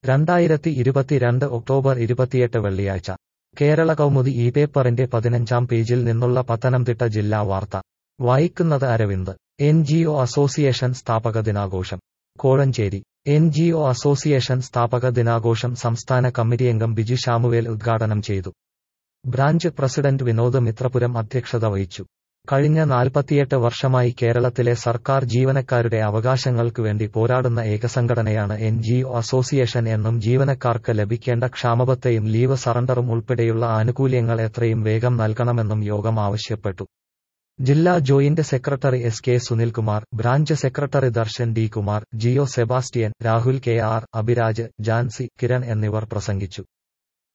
രണ്ടായിരത്തി ഇരുപത്തിരണ്ട് ഒക്ടോബർ ഇരുപത്തിയെട്ട് വെള്ളിയാഴ്ച കേരള കൗമുദി ഈ പേപ്പറിന്റെ പതിനഞ്ചാം പേജിൽ നിന്നുള്ള പത്തനംതിട്ട ജില്ലാ വാർത്ത വായിക്കുന്നത് Aravind N G O association സ്ഥാപക ദിനാഘോഷം Kozhencherry N G O association സ്ഥാപക ദിനാഘോഷം സംസ്ഥാന കമ്മിറ്റിയംഗം ബിജു ശാമുവേൽ ഉദ്ഘാടനം ചെയ്തു ബ്രാഞ്ച് പ്രസിഡന്റ് വിനോദ് മിത്രപുരം അധ്യക്ഷത വഹിച്ചു കഴിഞ്ഞ നാൽപ്പത്തിയെട്ട് വർഷമായി കേരളത്തിലെ സർക്കാർ ജീവനക്കാരുടെ അവകാശങ്ങൾക്ക് വേണ്ടി പോരാടുന്ന ഏകസംഘടനയാണ് എൻ ജി ഒ അസോസിയേഷൻ എന്നും ജീവനക്കാർക്ക് ലഭിക്കേണ്ട ക്ഷാമബത്തെയും ലീവ് സറണ്ടറും ഉൾപ്പെടെയുള്ള ആനുകൂല്യങ്ങൾ എത്രയും വേഗം നൽകണമെന്നും യോഗം ആവശ്യപ്പെട്ടു ജില്ലാ joint secretary S K Sunilkumar branch secretary Darshan D Kumar Jiyo Sebastian Rahul K R Abhiraj Jancy Kiran എന്നിവർ പ്രസംഗിച്ചു